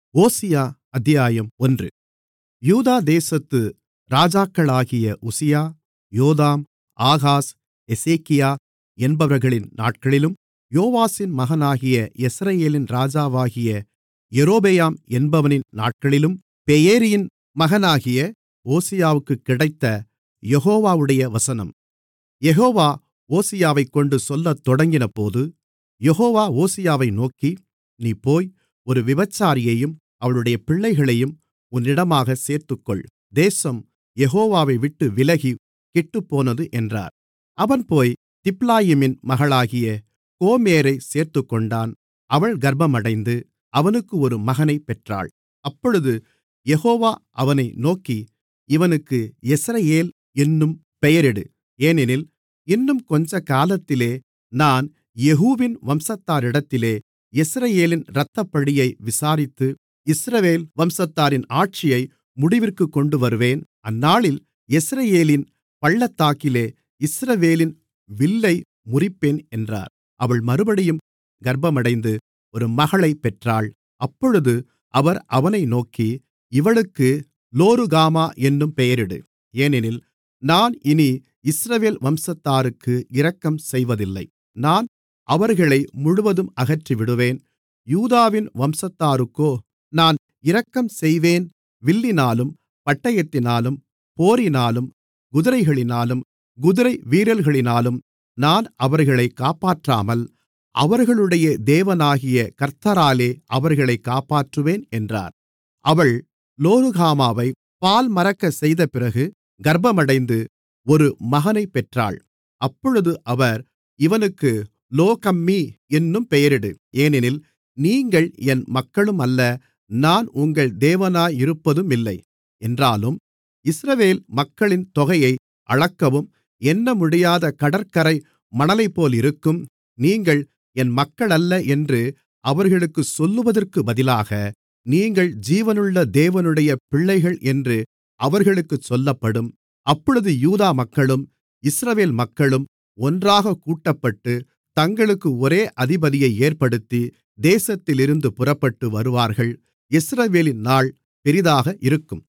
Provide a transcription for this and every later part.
ஓசியா அத்தியாயம் ஒன்று யூதா தேசத்து ராஜாக்களாகிய உசியா யோதாம் ஆகாஸ் எசேக்கியா என்பவர்களின் நாட்களிலும் யோவாசின் மகனாகிய யெஸ்ரயேலின் ராஜாவாகிய யெரொபெயாம் என்பவனின் நாட்களிலும் பெயேரியின் மகனாகிய ஓசியாவுக்குக் கிடைத்த யெகோவாவுடைய வசனம் யெகோவா ஓசியாவைக்கொண்டு சொல்லத் தொடங்கினபோது யெகோவா ஓசியாவை நோக்கி நீ போய் ஒரு விபச்சாரியையும் அவளுடைய பிள்ளைகளையும் உன்னிடமாகச் சேர்த்துக்கொள் தேசம் யெகோவாவை விட்டு விலகிக் கெட்டுப்போனது என்றார் அவன் போய் திப்லாயிமின் மகளாகிய கோமேரைச் சேர்த்துக்கொண்டான் அவள் கர்ப்பமடைந்து அவனுக்கு ஒரு மகனைப் பெற்றாள் அப்பொழுது யெகோவா அவனை நோக்கி இவனுக்கு யெஸ்ரயேல் என்னும் பெயரிடு ஏனெனில் இன்னும் கொஞ்சக்காலத்திலே நான் யெகூவின் வம்சத்தாரிடத்திலே யெஸ்ரயேலின் இரத்தப்பழியை விசாரித்து இஸ்ரவேல் வம்சத்தாரின் ஆட்சியை முடிவிற்குக் கொண்டுவருவேன் அந்நாளில் யெஸ்ரயேலின் பள்ளத்தாக்கிலே இஸ்ரவேலின் வில்லை முறிப்பேன் என்றார் அவள் மறுபடியும் கர்ப்பமடைந்து ஒரு மகளைப் பெற்றாள் அப்பொழுது அவர் அவனை நோக்கி இவளுக்கு லோருகாமா என்னும் பெயரிடு ஏனெனில் நான் இனி இஸ்ரவேல் வம்சத்தாருக்கு இரக்கம் செய்வதில்லை நான் அவர்களை முழுவதும் அகற்றிவிடுவேன் யூதாவின் வம்சத்தாருக்கோ நான் இரக்கம் செய்வேன் வில்லினாலும் பட்டயத்தினாலும் போரினாலும் குதிரைகளினாலும் குதிரை வீரர்களினாலும் நான் அவர்களைக் காப்பாற்றாமல் அவர்களுடைய தேவனாகிய கர்த்தராலே அவர்களைக் காப்பாற்றுவேன் என்றார் அவள் லோருகாமாவை பால்மறக்கச் செய்தபிறகு கர்ப்பமடைந்து ஒரு மகனைப் பெற்றாள் அப்பொழுது அவர் இவனுக்கு லோகம்மி என்னும் பெயரிடு ஏனெனில் நீங்கள் என் மக்களும் அல்ல நான் உங்கள் தேவனாயிருப்பதுமில்லை என்றாலும் இஸ்ரவேல் மக்களின் தொகையை அளக்கவும் எண்ணமுடியாத கடற்கரை மணலைப்போலிருக்கும் நீங்கள் என் மக்களல்ல என்று அவர்களுக்குச் சொல்லுவதற்குப் பதிலாக நீங்கள் ஜீவனுள்ள தேவனுடைய பிள்ளைகள் என்று அவர்களுக்குச் சொல்லப்படும் அப்பொழுது யூதா மக்களும் இஸ்ரவேல் மக்களும் ஒன்றாகக் கூட்டப்பட்டு தங்களுக்கு ஒரே அதிபதியை ஏற்படுத்தி தேசத்திலிருந்து புறப்பட்டு வருவார்கள் இஸ்ரவேலின் நாள் பெரிதாக இருக்கும்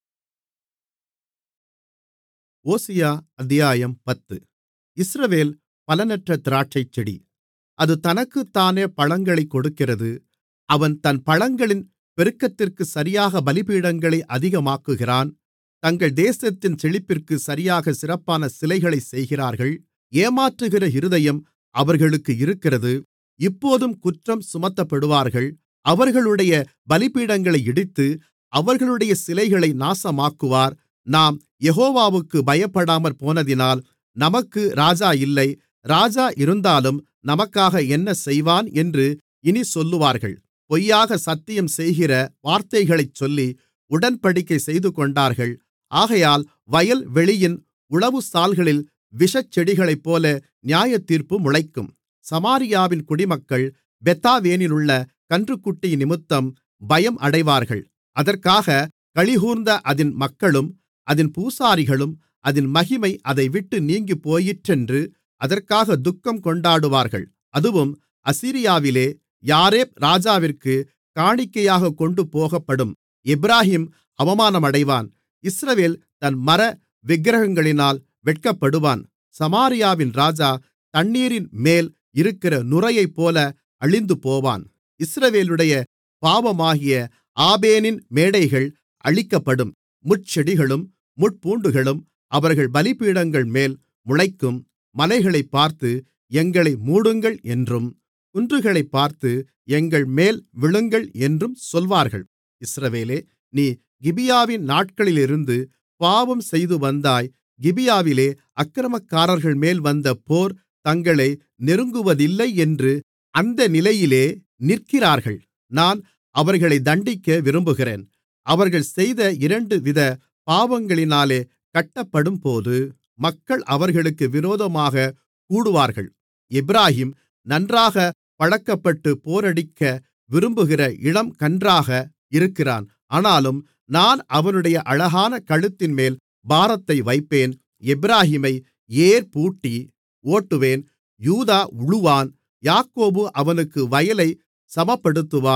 ஓசியா அத்தியாயம் பத்து இஸ்ரவேல் பலனற்ற திராட்சைச்செடி அது தனக்குத்தானே பழங்களைக் கொடுக்கிறது அவன் தன் பழங்களின் பெருக்கத்திற்கு சரியாக பலிபீடங்களை அதிகமாக்குகிறான் தங்கள் தேசத்தின் செழிப்பிற்கு சரியாக சிறப்பான சிலைகளைச் செய்கிறார்கள் ஏமாற்றுகிற இருதயம் அவர்களுக்கு இருக்கிறது இப்போதும் குற்றம் சுமத்தப்படுவார்கள் அவர்களுடைய பலிபீடங்களை இடித்து அவர்களுடைய சிலைகளை நாசமாக்குவார் நாம் யெகோவாவுக்கு பயப்படாமற் போனதினால் நமக்கு ராஜா இல்லை ராஜா இருந்தாலும் நமக்காக என்ன செய்வான் என்று இனி சொல்லுவார்கள் பொய்யாக சத்தியம் செய்கிற வார்த்தைகளைச் சொல்லி உடன்படிக்கை செய்துகொண்டார்கள் ஆகையால் வயல்வெளியின் உழவுசால்களில் விஷச்செடிகளைப்போல நியாயத்தீர்ப்பு முளைக்கும் சமாரியாவின் குடிமக்கள் பெத்தாவேனிலுள்ள கன்றுக்குட்டியினிமித்தம் பயம் அடைவார்கள் அதற்காக களிகூர்ந்த அதின் மக்களும் அதின் பூசாரிகளும் அதின் மகிமை அதைவிட்டு நீங்கிப்போயிற்றென்று அதற்காக துக்கம் கொண்டாடுவார்கள் அதுவும் அசீரியாவிலே யாரேப் ராஜாவிற்கு காணிக்கையாகக் கொண்டுபோகப்படும் எப்பிராயீம் அவமானமடைவான் இஸ்ரவேல் தன் மர விக்கிரகங்களினால் வெட்கப்படுவான் சமாரியாவின் ராஜா தண்ணீரின்மேல் இருக்கிற நுரையைப்போல அழிந்துபோவான் இஸ்ரவேலுடைய பாவமாகிய ஆபேனின் மேடைகள் அழிக்கப்படும் முட்செடிகளும் முட்பூண்டுகளும் அவர்கள் பலிபீடங்கள்மேல் முளைக்கும் மலைகளைப் பார்த்து எங்களை மூடுங்கள் என்றும் குன்றுகளைப் பார்த்து எங்கள்மேல் விழுங்கள் என்றும் சொல்வார்கள் இஸ்ரவேலே நீ கிபியாவின் நாட்களிலிருந்து பாவம் செய்து வந்தாய் கிபியாவிலே அக்கிரமக்காரர்கள்மேல் வந்த போர் தங்களை நெருங்குவதில்லை என்று அந்த நிலையிலே நிற்கிறார்கள் நான் அவர்களை தண்டிக்க விரும்புகிறேன் அவர்கள் செய்த இரண்டு வித பாவங்களினாலே கட்டப்படும்போது மக்கள் அவர்களுக்கு விரோதமாக கூடுவார்கள் எப்பிராயீம் நன்றாக பழக்கப்பட்டு போரடிக்க விரும்புகிற இளம் கன்றாக இருக்கிறான் ஆனாலும் நான் அவனுடைய அழகான கழுத்தின்மேல் பாரத்தை வைப்பேன் எப்பிராயீமை ஏர் பூட்டி ஓட்டுவேன் யூதா உழுவான் யாக்கோபு அவனுக்கு வயலை சமப்படுத்துவான்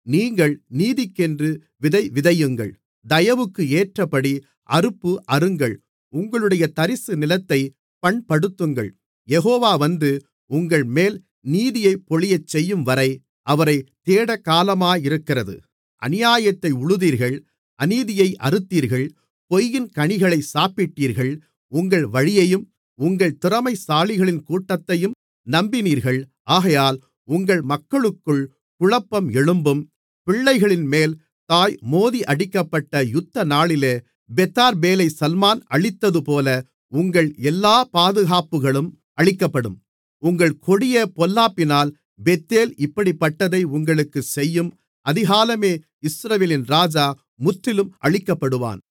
நீங்கள் நீதிக்கென்று விதை விதையுங்கள் தயவுக்கு ஏற்றபடி அறுப்பு அறுங்கள் உங்களுடைய தரிசு நிலத்தைப் பண்படுத்துங்கள் யெகோவா வந்து உங்கள்மேல் நீதியைப் பொழியச்செய்யும்வரை அவரைத் தேடகாலமாயிருக்கிறது அநியாயத்தை உழுதீர்கள் அநீதியை அறுத்தீர்கள் பொய்யின் கனிகளை சாப்பிட்டீர்கள் உங்கள் வழியையும் உங்கள் திறமைசாலிகளின் கூட்டத்தையும் நம்பினீர்கள் ஆகையால் உங்கள் மக்களுக்குள் குழப்பம் எழும்பும் பிள்ளைகளின்மேல் தாய் மோதி அடிக்கப்பட்ட யுத்தநாளிலே பெத்தார்பேலை சல்மான் அழித்ததுபோல உங்கள் எல்லா பாதுகாப்புகளும் அழிக்கப்படும் உங்கள் கொடிய பொல்லாப்பினால் பெத்தேல் இப்படிப்பட்டதை உங்களுக்குச் செய்யும் அதிகாலமே இஸ்ரவேலின் ராஜா முற்றிலும் அழிக்கப்படுவான்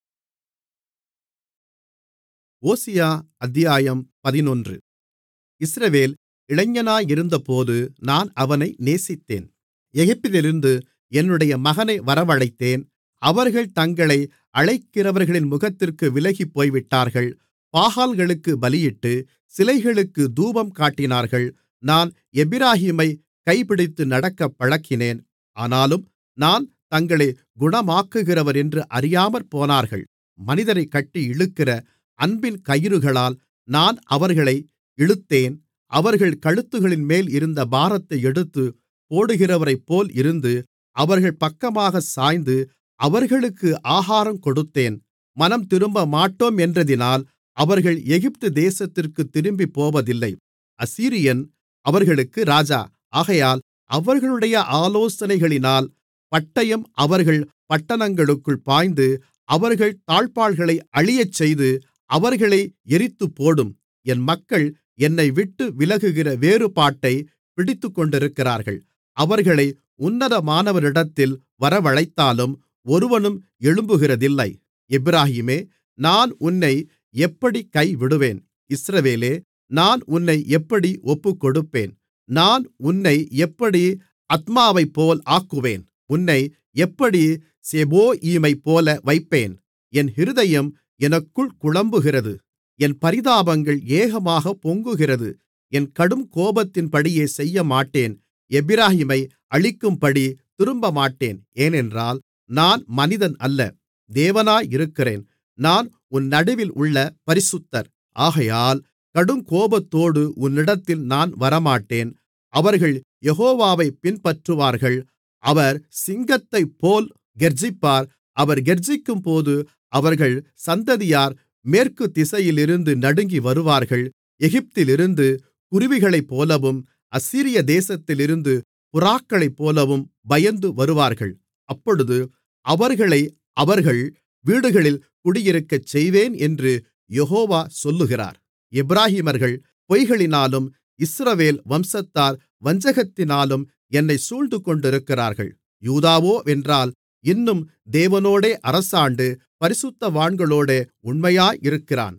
ஓசியா அத்தியாயம் பதினொன்று இஸ்ரவேல் இளைஞனாயிருந்தபோது நான் அவனை நேசித்தேன் எகிப்திலிருந்து என்னுடைய மகனை வரவழைத்தேன் அவர்கள் தங்களை அழைக்கிறவர்களின் முகத்திற்கு விலகிப் போய்விட்டார்கள் பாகால்களுக்குப் பலியிட்டு சிலைகளுக்கு தூபம் காட்டினார்கள் நான் எப்பிராயீமைக் கைபிடித்து நடக்கப் பழக்கினேன் ஆனாலும் நான் தங்களை குணமாக்குகிறவரென்று அறியாமற்போனார்கள் மனிதரைக் கட்டி இழுக்கிற அன்பின் கயிறுகளால் நான் அவர்களை இழுத்தேன் அவர்கள் கழுத்துகளின்மேல் இருந்த பாரத்தை எடுத்துப் போடுகிறவரைப்போல் இருந்து அவர்கள் பக்கமாகச் சாய்ந்து அவர்களுக்கு ஆகாரம் கொடுத்தேன் மனம் திரும்பமாட்டோம் என்றதினால் அவர்கள் எகிப்து தேசத்திற்குத் திரும்பிப்போவதில்லை அசீரியன் அவர்களுக்கு ராஜா ஆகையால் அவர்களுடைய ஆலோசனைகளினால் பட்டயம் அவர்கள் பட்டணங்களுக்குள் பாய்ந்து அவர்கள் தாழ்ப்பாள்களை அழியச்செய்து அவர்களை எரித்துப்போடும் என் மக்கள் என்னைவிட்டு விலகுகிற வேறுபாட்டைப் பிடித்துக்கொண்டிருக்கிறார்கள் அவர்களை உன்னதமானவரிடத்தில் வரவழைத்தாலும் ஒருவனும் எழும்புகிறதில்லை எப்பிராயீமே நான் உன்னை எப்படிக் கைவிடுவேன் இஸ்ரவேலே நான் உன்னை எப்படி ஒப்புக்கொடுப்பேன் நான் உன்னை எப்படி அத்மாவைப்போல் ஆக்குவேன் உன்னை எப்படி செபோயீமைப்போல வைப்பேன் என் இருதயம் எனக்குள் குழம்புகிறது என் பரிதாபங்கள் ஏகமாகப் பொங்குகிறது என் கடுங்கோபத்தின்படியே செய்யமாட்டேன் எப்பிராயீமை அழிக்கும்படி திரும்பமாட்டேன் ஏனென்றால் நான் மனிதன் அல்ல தேவனாயிருக்கிறேன் நான் உன் நடுவில் உள்ள பரிசுத்தர் ஆகையால் கடுங்கோபத்தோடு உன்னிடத்தில் நான் வரமாட்டேன் அவர்கள் யெகோவாவைப் பின்பற்றுவார்கள் அவர் சிங்கத்தைப்போல் கெர்ச்சிப்பார் அவர் கெர்ச்சிக்கும்போது அவர்கள் சந்ததியார் மேற்கு திசையிலிருந்து நடுங்கி வருவார்கள் எகிப்திலிருந்து குருவிகளைப்போலவும் அசீரிய தேசத்திலிருந்து புறாக்களைப்போலவும் பயந்து வருவார்கள் அப்பொழுது அவர்களை அவர்கள் வீடுகளில் குடியிருக்கச் செய்வேன் என்று யெகோவா சொல்லுகிறார் எப்பிராயீமர்கள் பொய்களினாலும் இஸ்ரவேல் வம்சத்தார் வஞ்சகத்தினாலும் என்னைச் சூழ்ந்துகொண்டிருக்கிறார்கள் யூதாவோவென்றால் இன்னும் தேவனோடே அரசாண்டு பரிசுத்தவான்களோடே உண்மையாயிருக்கிறான்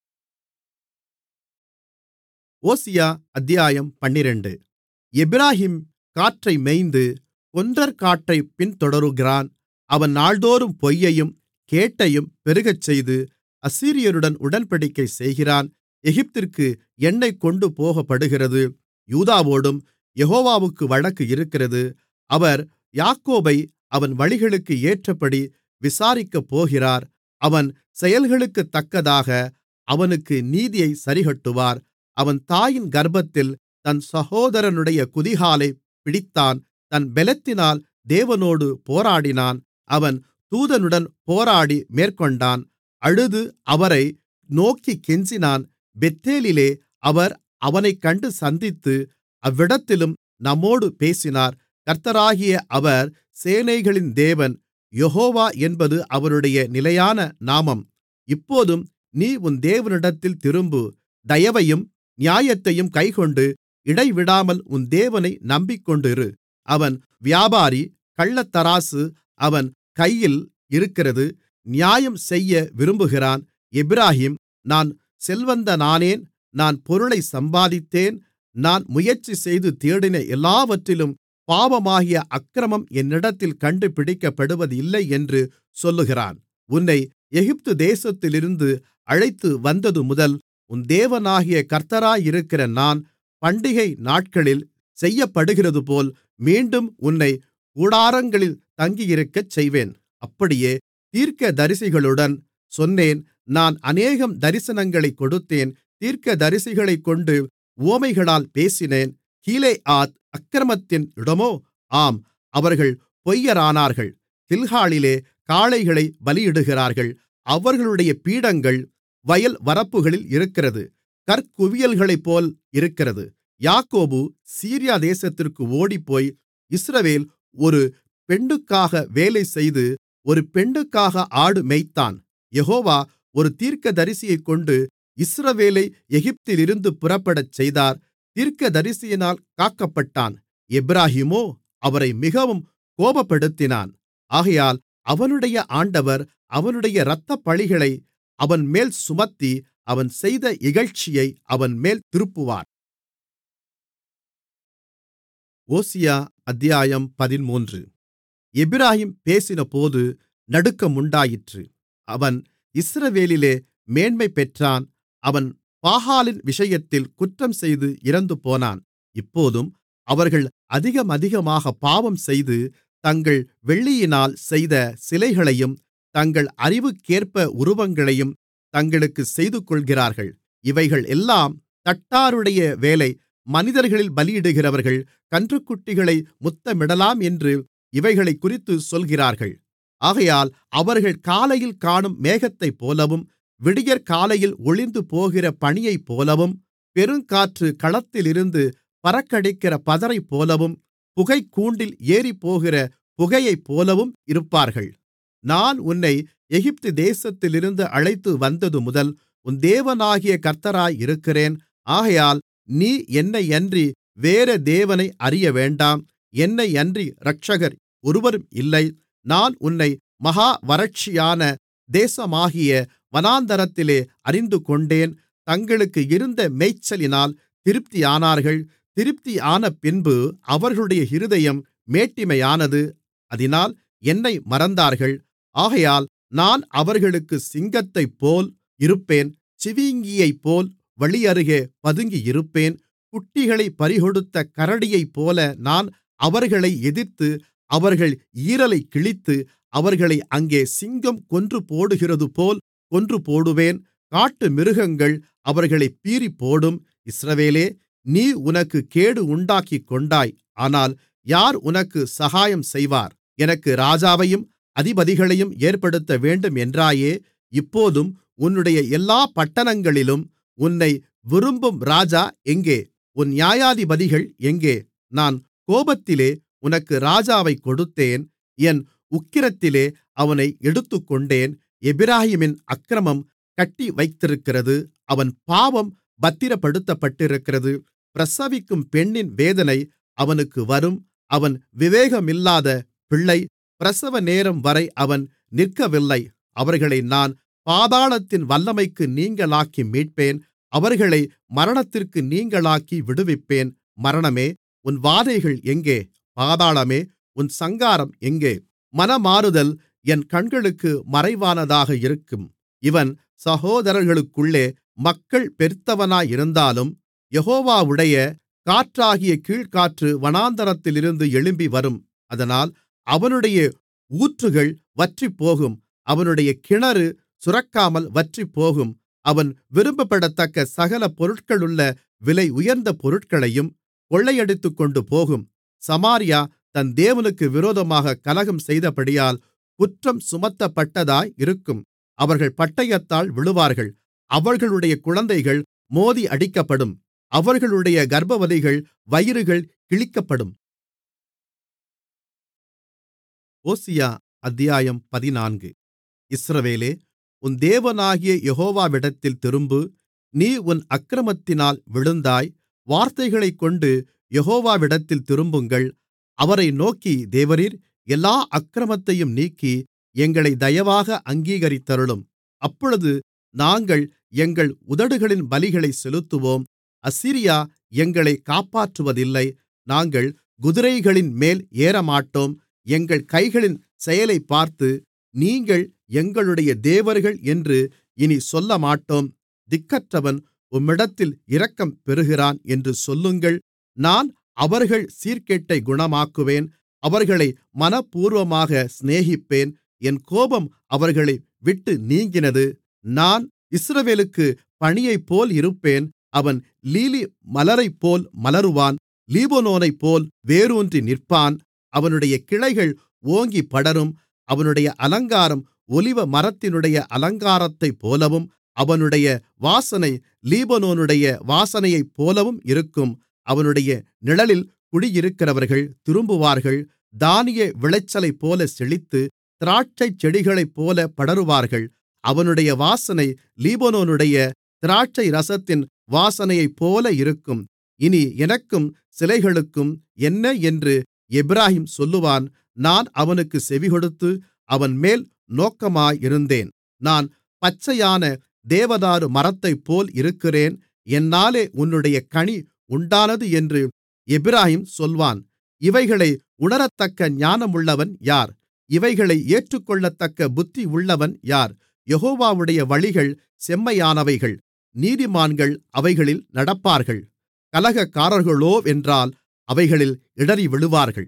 ஓசியா அத்தியாயம் பன்னிரண்டு எப்பிராயீம் காற்றை மேய்ந்து கொண்டற்காற்றைப் பின்தொடருகிறான் அவன் நாள்தோறும் பொய்யையும் கேட்டையும் பெருகச்செய்து அசீரியருடன் உடன்படிக்கை செய்கிறான் எகிப்திற்கு எண்ணெய் கொண்டு போகப்படுகிறது யூதாவோடும் யெகோவாவுக்கு வழக்கு இருக்கிறது அவர் யாக்கோபை அவன் வழிகளுக்கு ஏற்றபடி விசாரிக்கப்போகிறார் அவன் செயல்களுக்குத்தக்கதாக அவனுக்கு நீதியைச் சரிக்கட்டுவார் அவன் தாயின் கர்ப்பத்தில் தன் சகோதரனுடைய குதிகாலைப் பிடித்தான் தன் பெலத்தினால் தேவனோடு போராடினான் அவன் தூதனுடன் போராடி மேற்கொண்டான் அழுது அவரை நோக்கிக் கெஞ்சினான் பெத்தேலிலே அவர் அவனைக் கண்டு சந்தித்து அவ்விடத்திலும் நம்மோடு பேசினார் கர்த்தராகிய அவர் சேனைகளின் தேவன் யெகோவா என்பது அவருடைய நிலையான நாமம் இப்போதும் நீ உன் தேவனிடத்தில் திரும்பு தயவையும் நியாயத்தையும் கைக்கொண்டு இடைவிடாமல் உன் தேவனை நம்பிக்கொண்டிரு அவன் வியாபாரி கள்ளத்தராசு அவன் கையில் இருக்கிறது நியாயம் செய்ய விரும்புகிறான் எப்பிராயீம் நான் செல்வந்தனானேன் நான் பொருளைச் சம்பாதித்தேன் நான் முயற்சிசெய்து தேடின எல்லாவற்றிலும் பாவமாகிய அக்கிரமம் என்னிடத்தில் கண்டுபிடிக்கப்படுவதில்லை என்று சொல்லுகிறான் உன்னை எகிப்து தேசத்திலிருந்து அழைத்து வந்ததுமுதல் உன் தேவனாகிய கர்த்தராயிருக்கிற நான் பண்டிகை நாட்களில் செய்யப்படுகிறதுபோல் மீண்டும் உன்னை கூடாரங்களில் தங்கியிருக்கச் செய்வேன் அப்படியே தீர்க்கதரிசிகளுடன் சொன்னேன் நான் அநேகம் தரிசனங்களைக் கொடுத்தேன் தீர்க்கதரிசிகளைக்கொண்டு உவமைகளால் பேசினேன் கீலேயாத் அக்கிரமத்தின் இடமோ ஆம் அவர்கள் பொய்யரானார்கள் கில்காலிலே காளைகளைப் பலியிடுகிறார்கள் அவர்களுடைய பீடங்கள் வயல் வரப்புகளில் இருக்கிறது கற்குவியல்களைப்போல் இருக்கிறது யாக்கோபு சீரியா தேசத்திற்கு ஓடிப்போய் இஸ்ரவேல் ஒரு பெண்ணுக்காக வேலைசெய்து ஒரு பெண்ணுக்காக ஆடு மேய்த்தான் யெகோவா ஒரு தீர்க்கதரிசியைக்கொண்டு இஸ்ரவேலை எகிப்திலிருந்து புறப்படச் செய்தார் தீர்க்கதரிசியினால் காக்கப்பட்டான் எப்பிராயீமோ அவரை மிகவும் கோபப்படுத்தினான் ஆகையால் அவனுடைய ஆண்டவர் அவனுடைய இரத்தப்பழிகளை அவன்மேல் சுமத்தி அவன் செய்த இகழ்ச்சியை அவன்மேல் திருப்புவார் ஓசியா அத்தியாயம் பதிமூன்று எப்பிராயீம் பேசினபோது நடுக்கமுண்டாயிற்று அவன் இஸ்ரவேலிலே மேன்மை பெற்றான் அவன் பாகாலின் விஷயத்தில் குற்றம்செய்து இறந்துபோனான் இப்போதும் அவர்கள் அதிகமதிகமாக பாவம்செய்து தங்கள் வெள்ளியினால் செய்த சிலைகளையும் தங்கள் அறிவுக்கேற்ப உருவங்களையும் தங்களுக்குச் செய்துகொள்கிறார்கள் இவைகள் எல்லாம் தட்டாருடைய வேலை மனிதர்களில் பலியிடுகிறவர்கள் கன்றுக்குட்டிகளை முத்தமிடலாம் என்று இவைகளைக்குறித்துச் சொல்கிறார்கள் ஆகையால் அவர்கள் காலையில் காணும் மேகத்தைப்போலவும் விடியற்காலையில் ஒழிந்துபோகிற பனியைப்போலவும் பெருங்காற்று களத்திலிருந்து பறக்கடிக்கிற பதரைப்போலவும் புகைக்கூண்டில் ஏறிப்போகிற புகையைப்போலவும் இருப்பார்கள் நான் உன்னை எகிப்து தேசத்திலிருந்து அழைத்து வந்ததுமுதல் உன் தேவனாகிய கர்த்தராயிருக்கிறேன் ஆகையால் நீ என்னையன்றி வேறே தேவனை அறியவேண்டாம் என்னையன்றி இரட்சகர் ஒருவரும் இல்லை நான் உன்னை மகா வறட்சியான தேசமாகிய வனாந்தரத்திலே அறிந்துகொண்டேன் தங்களுக்கு இருந்த மேய்ச்சலினால் திருப்தியானார்கள் திருப்தியானபின்பு அவர்களுடைய இருதயம் மேட்டிமையானது அதினால் என்னை மறந்தார்கள் ஆகையால் நான் அவர்களுக்குச் சிங்கத்தைப்போல் இருப்பேன் சிவிங்கியைப்போல் வழியருகே பதுங்கியிருப்பேன் குட்டிகளைப் பறிகொடுத்த கரடியைப்போல நான் அவர்களை எதிர்த்து அவர்கள் ஈரலைக் கிழித்து அவர்களை அங்கே சிங்கம் கொன்றுபோடுகிறதுபோல் கொன்றுபோடுவேன் காட்டுமிருகங்கள் அவர்களைப் பீறிப்போடும் இஸ்ரவேலே நீ உனக்குக் கேடு உண்டாக்கிக்கொண்டாய் ஆனால் யார் உனக்கு சகாயம் செய்வார் எனக்கு ராஜாவையும் அதிபதிகளையும் ஏற்படுத்தவேண்டும் என்றாயே இப்போதும் உன்னுடைய எல்லாப் பட்டணங்களிலும் உன்னை விரும்பும் ராஜா எங்கே உன் நியாயாதிபதிகள் எங்கே நான் கோபத்திலே உனக்கு ராஜாவைக் கொடுத்தேன் என் உக்கிரத்திலே அவனை எடுத்துக்கொண்டேன் எப்பிராயீமின் அக்கிரமம் கட்டிவைத்திருக்கிறது அவன் பாவம் பத்திரப்படுத்தப்பட்டிருக்கிறது பிரசவிக்கும் பெண்ணின் வேதனை அவனுக்கு வரும் அவன் விவேகமில்லாத பிள்ளை பிரசவநேரம்வரை அவன் நிற்கவில்லை அவர்களை நான் பாதாளத்தின் வல்லமைக்கு நீங்கலாக்கி மீட்பேன் அவர்களை மரணத்திற்கு நீங்கலாக்கி விடுவிப்பேன் மரணமே உன் வாதைகள் எங்கே பாதாளமே உன் சங்காரம் எங்கே மனமாறுதல் என் கண்களுக்கு மறைவானதாக இருக்கும் இவன் சகோதரர்களுக்குள்ளே மக்கள் பெருத்தவனாயிருந்தாலும் யெகோவாவுடைய காற்றாகிய கீழ்க்காற்று வனாந்தரத்திலிருந்து எழும்பி வரும் அதனால் அவனுடைய ஊற்றுகள் வற்றிப்போகும் அவனுடைய கிணறு சுரக்காமல் வற்றிப்போகும் அவன் விரும்பப்படத்தக்க சகல பொருட்களுள்ள விலை உயர்ந்த பொருட்களையும் கொள்ளையடித்துக்கொண்டுபோகும் சமாரியா தன் தேவனுக்கு விரோதமாகக் கலகம் செய்தபடியால் குற்றம் சுமத்தப்பட்டதாய் இருக்கும் அவர்கள் பட்டயத்தால் விழுவார்கள் அவர்களுடைய குழந்தைகள் மோதி அடிக்கப்படும் அவர்களுடைய கர்ப்பவதிகள் வயிறுகள் கிழிக்கப்படும் ஓசியா அத்தியாயம் பதினான்கு இஸ்ரவேலே உன் தேவனாகிய யெகோவாவிடத்தில் திரும்பு நீ உன் அக்கிரமத்தினால் விழுந்தாய் வார்த்தைகளைக்கொண்டு யெகோவாவிடத்தில் திரும்புங்கள் அவரை நோக்கி தேவரீர் எல்லா அக்கிரமத்தையும் நீக்கி எங்களை தயவாக அங்கீகரித்தருளும் அப்பொழுது நாங்கள் எங்கள் உதடுகளின் பலிகளைச் செலுத்துவோம் அசீரியா எங்களைக் காப்பாற்றுவதில்லை நாங்கள் குதிரைகளின்மேல் ஏறமாட்டோம் எங்கள் கைகளின் செயலைப் பார்த்து நீங்கள் எங்களுடைய தேவர்கள் என்று இனிச் சொல்லமாட்டோம் திக்கற்றவன் உம்மிடத்தில் இரக்கம் பெறுகிறான் என்று சொல்லுங்கள் நான் அவர்கள் சீர்கேட்டை குணமாக்குவேன் அவர்களை மனப்பூர்வமாக சிநேகிப்பேன் என் கோபம் அவர்களை விட்டு நீங்கினது நான் இஸ்ரவேலுக்குப் பனியைப்போல் இருப்பேன் அவன் லீலி மலரைப்போல் மலருவான் லீபனோனைப்போல் வேரூன்றி நிற்பான் அவனுடைய கிளைகள் ஓங்கிப் படரும் அவனுடைய அலங்காரம் ஒலிவமரத்தினுடைய அலங்காரத்தைப்போலவும் அவனுடைய வாசனை லீபனோனுடைய வாசனையைப்போலவும் இருக்கும் அவனுடைய நிழலில் குடியிருக்கிறவர்கள் திரும்புவார்கள் தானிய விளைச்சலைப்போல செழித்து திராட்சைச் செடிகளைப்போல படருவார்கள் அவனுடைய வாசனை லீபனோனுடைய திராட்சை ரசத்தின் வாசனையைப்போல இருக்கும் இனி எனக்கும் சிலைகளுக்கும் என்ன என்று எப்பிராயீம் சொல்லுவான் நான் அவனுக்குச் செவிகொடுத்து அவன்மேல் நோக்கமாயிருந்தேன் நான் பச்சையான தேவதாரு மரத்தைப்போல் இருக்கிறேன் என்னாலே உன்னுடைய கனி உண்டானது என்று எப்பிராயீம் சொல்வான் இவைகளை உணரத்தக்க ஞானமுள்ளவன் யார் இவைகளை ஏற்றுக்கொள்ளத்தக்க புத்தியுள்ளவன் யார் யெகோவாவுடைய வழிகள் செம்மையானவைகள் நீதிமான்கள் அவைகளில் நடப்பார்கள் கலகக்காரர்களோவென்றால் அவைகளில் இடறிவிழுவார்கள்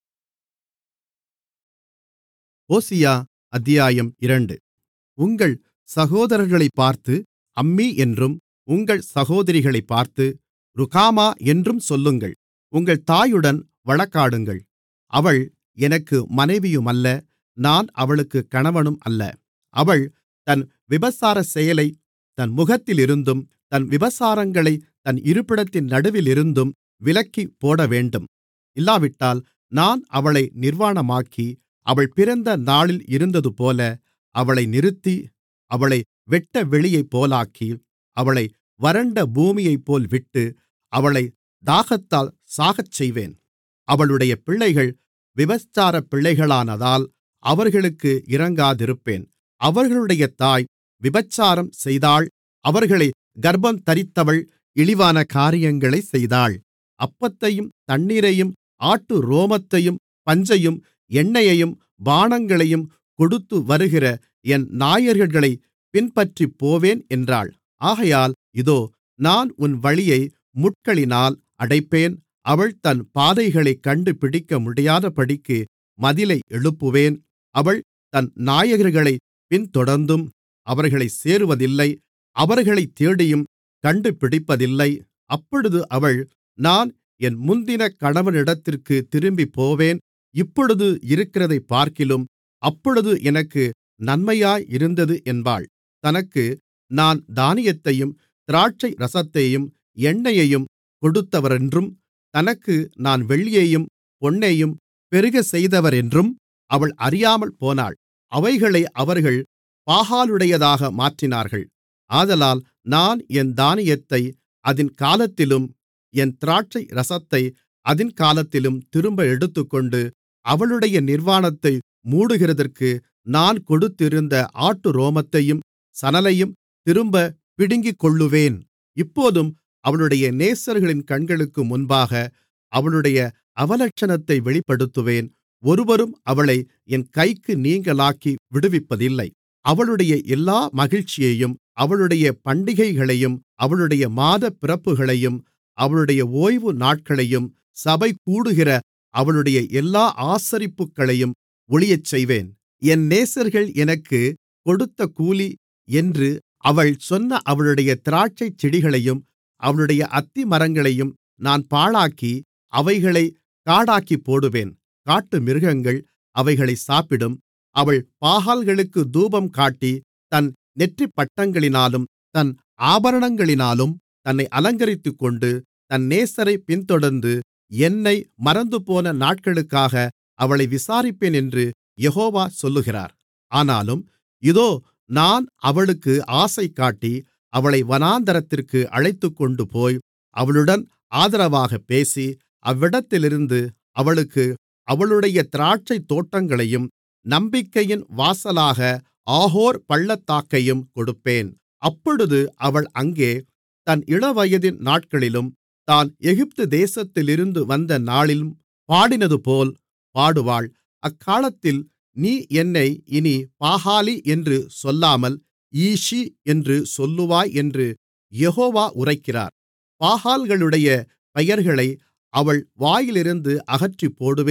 ஓசியா அத்தியாயம் இரண்டு உங்கள் சகோதரர்களைப் பார்த்து அம்மி என்றும் உங்கள் சகோதரிகளைப் பார்த்து ருகாமா என்றும் சொல்லுங்கள் உங்கள் தாயுடன் வழக்காடுங்கள் அவள் எனக்கு மனைவியுமல்ல நான் அவளுக்குக் கணவனும் அல்ல அவள் தன் விபசாரச் செயலைத் தன் முகத்திலிருந்தும் தன் விபசாரங்களைத் தன் இருப்பிடத்தின் நடுவிலிருந்தும் விலக்கிப் போடவேண்டும் இல்லாவிட்டால் நான் அவளை நிர்வாணமாக்கி அவள் பிறந்த நாளில் இருந்ததுபோல அவளை நிறுத்தி அவளை வெட்டவெளியைப்போலாக்கி அவளை வறண்ட பூமியைப்போல் விட்டு அவளைத் தாகத்தால் சாகச்செய்வேன் அவளுடைய பிள்ளைகள் விபசாரப் பிள்ளைகளானதால் அவர்களுக்கு இரங்காதிருப்பேன் அவர்களுடைய தாய் விபசாரம் செய்தாள் அவர்களை கர்ப்பந்தரித்தவள் இழிவான காரியங்களைச் செய்தாள் அப்பத்தையும் தண்ணீரையும் ஆட்டு ரோமத்தையும் பஞ்சையும் எண்ணெயையும் பானங்களையும் கொடுத்துவருகிற என் நாயகர்களைப் பின்பற்றிப்போவேன் என்றாள் ஆகையால் இதோ நான் உன் வழியை முட்களினால் அடைப்பேன் அவள் தன் பாதைகளைக் கண்டுபிடிக்க முடியாதபடிக்கு மதிலை எழுப்புவேன் அவள் தன் நாயகர்களைப் பின்தொடர்ந்தும் அவர்களைச் சேருவதில்லை அவர்களைத் தேடியும் கண்டுபிடிப்பதில்லை அப்பொழுது அவள் நான் என் முந்தின கணவனிடத்திற்குத் திரும்பிப்போவேன் இப்பொழுது இருக்கிறதைப்பார்க்கிலும் அப்பொழுது எனக்கு நன்மையாயிருந்தது என்பாள் தனக்கு நான் தானியத்தையும் திராட்சை ரசத்தையும் எண்ணெயையும் கொடுத்தவரென்றும் தனக்கு நான் வெள்ளியையும் பொன்னையும் பெருகச்செய்தவரென்றும் அவள் அறியாமல் போனாள் அவைகளை அவர்கள் பாகாலுடையதாக மாற்றினார்கள் ஆதலால் நான் என் தானியத்தை அதின் காலத்திலும் என் திராட்சை ரசத்தை அதின் காலத்திலும் திரும்ப எடுத்துக்கொண்டு அவளுடைய நிர்வாணத்தை மூடுகிறதற்கு நான் கொடுத்திருந்த ஆட்டுரோமத்தையும் சணலையும் திரும்பப் பிடுங்கிக்கொள்ளுவேன் இப்போதும் அவளுடைய நேசர்களின் கண்களுக்கு முன்பாக அவளுடைய அவலட்சணத்தை வெளிப்படுத்துவேன் ஒருவரும் அவளை என் கைக்கு நீங்கலாக்கி விடுவிப்பதில்லை அவளுடைய எல்லா மகிழ்ச்சியையும் அவளுடைய பண்டிகைகளையும் அவளுடைய மாதப்பிறப்புகளையும் அவளுடைய ஓய்வு நாட்களையும் சபை கூடுகிற அவளுடைய எல்லா ஆசரிப்புகளையும் ஒழியச்செய்வேன் என் நேசர்கள் எனக்குக் கொடுத்த கூலி என்று அவள் சொன்ன அவளுடைய திராட்சைச் செடிகளையும் அவளுடைய அத்திமரங்களையும் நான் பாழாக்கி அவைகளைக் காடாக்கிப்போடுவேன் காட்டுமிருகங்கள் அவைகளை சாப்பிடும் அவள் பாகால்களுக்கு தூபம் காட்டி தன் நெற்றிப்பட்டங்களினாலும் தன் ஆபரணங்களினாலும் தன்னை அலங்கரித்துக்கொண்டு தன் நேசரைப் பின்தொடர்ந்து என்னை மறந்துபோன நாட்களுக்காக அவளை விசாரிப்பேன் என்று யெகோவா சொல்லுகிறார் ஆனாலும் இதோ நான் அவளுக்கு ஆசைகாட்டி அவளை வனாந்திரத்திற்கு அழைத்துக்கொண்டுபோய் அவளுடன் ஆதரவாகப் பேசி அவ்விடத்திலிருந்து அவளுக்கு அவளுடைய திராட்சைத் தோட்டங்களையும் நம்பிக்கையின் வாசலாக ஆகோர் பள்ளத்தாக்கையும் கொடுப்பேன் அப்பொழுது அவள் அங்கே தன் இளவயதின் நாட்களிலும் தான் எகிப்து தேசத்திலிருந்து வந்த நாளிலும் பாடினதுபோல் பாடுவாள் அக்காலத்தில் நீ என்னை இனி பாகாலி என்று சொல்லாமல் ஈஷி என்று சொல்லுவாய் என்று யெகோவா உரைக்கிறார் பாகால்களுடைய பெயர்களை அவள் வாயிலிருந்து அகற்றிப்போடுவேன்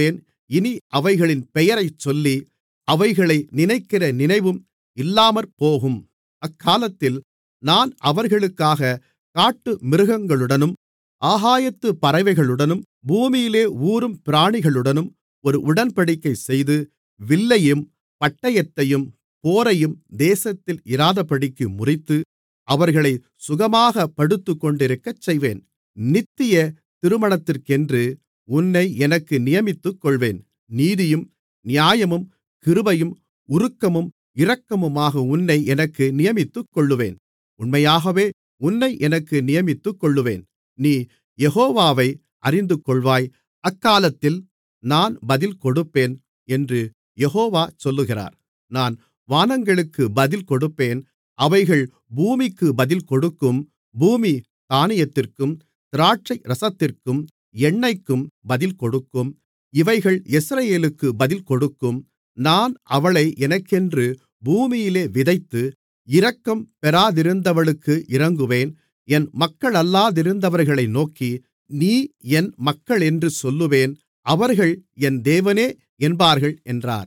இனி அவைகளின் பெயரைச் சொல்லி அவைகளை நினைக்கிற நினைவும் இல்லாமற்போகும் அக்காலத்தில் நான் அவர்களுக்காக காட்டுமிருகங்களுடனும் ஆகாயத்துப் பறவைகளுடனும் பூமியிலே ஊரும் பிராணிகளுடனும் ஒரு உடன்படிக்கை செய்து வில்லையும் பட்டயத்தையும் போரையும் தேசத்தில் இராதபடிக்கு முறித்து அவர்களைச் சுகமாகப் படுத்துக்கொண்டிருக்கச் செய்வேன் நித்திய திருமணத்திற்கென்று உன்னை எனக்கு நியமித்துக்கொள்வேன் நீதியும் நியாயமும் கிருபையும் உருக்கமும் இரக்கமுமாக உன்னை எனக்கு நியமித்துக்கொள்ளுவேன் உண்மையாகவே உன்னை எனக்கு நியமித்துக்கொள்ளுவேன் நீ யெகோவாவை அறிந்துகொள்வாய் அக்காலத்தில் நான் பதில் கொடுப்பேன் என்று யெகோவா சொல்லுகிறார் நான் வானங்களுக்கு பதில் கொடுப்பேன் அவைகள் பூமிக்கு பதில் கொடுக்கும் பூமி தானியத்திற்கும் திராட்சை ரசத்திற்கும் எண்ணெய்க்கும் பதில் கொடுக்கும் இவைகள் யெஸ்ரயேலுக்கு பதில் கொடுக்கும் நான் அவளை எனக்கென்று பூமியிலே விதைத்து இரக்கம் பெறாதிருந்தவளுக்கு இரங்குவேன் என் மக்களல்லாதிருந்தவர்களை நோக்கி நீ என் மக்களென்று சொல்லுவேன் அவர்கள் என் தேவனே என்பார்கள் என்றார்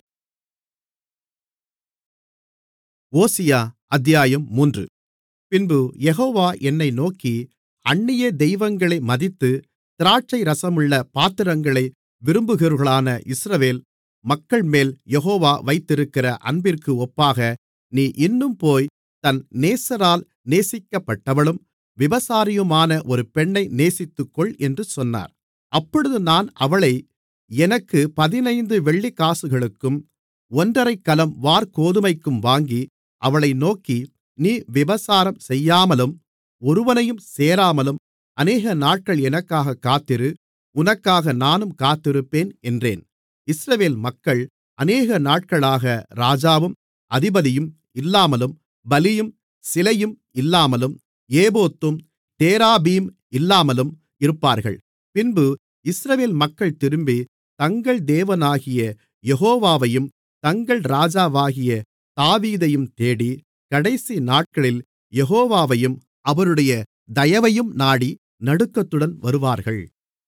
ஓசியா அத்தியாயம் மூன்று பின்பு யெகோவா என்னை நோக்கி அந்நிய தெய்வங்களை மதித்து திராட்சை ரசமுள்ள பாத்திரங்களை விரும்புகிறவர்களான இஸ்ரவேல் மக்கள்மேல் யெகோவா வைத்திருக்கிற அன்பிற்கு ஒப்பாக நீ இன்னும் போய் தன் நேசரால் நேசிக்கப்பட்டவளும் விபசாரியுமான ஒரு பெண்ணை நேசித்துக்கொள் என்று சொன்னார் அப்பொழுது நான் அவளை எனக்கு பதினைந்து வெள்ளிக்காசுகளுக்கும் ஒன்றரை கலம் வாற்கோதுமைக்கும் வாங்கி அவளை நோக்கி நீ விபசாரம் செய்யாமலும் ஒருவனையும் சேராமலும் அநேக நாட்கள் எனக்காகக் காத்திரு உனக்காக நானும் காத்திருப்பேன் என்றேன் இஸ்ரவேல் மக்கள் அநேக நாட்களாக ராஜாவும் அதிபதியும் இல்லாமலும் பலியும் சிலையும் இல்லாமலும் ஏபோத்தும் தேராபீம் இல்லாமலும் இருப்பார்கள் பின்பு இஸ்ரவேல் மக்கள் திரும்பி தங்கள் தேவனாகிய யெகோவாவையும் தங்கள் ராஜாவாகிய தாவீதையும் தேடி கடைசி நாட்களில் யெகோவாவையும் அவருடைய தயவையும் நாடி நடுக்கத்துடன் வருவார்கள்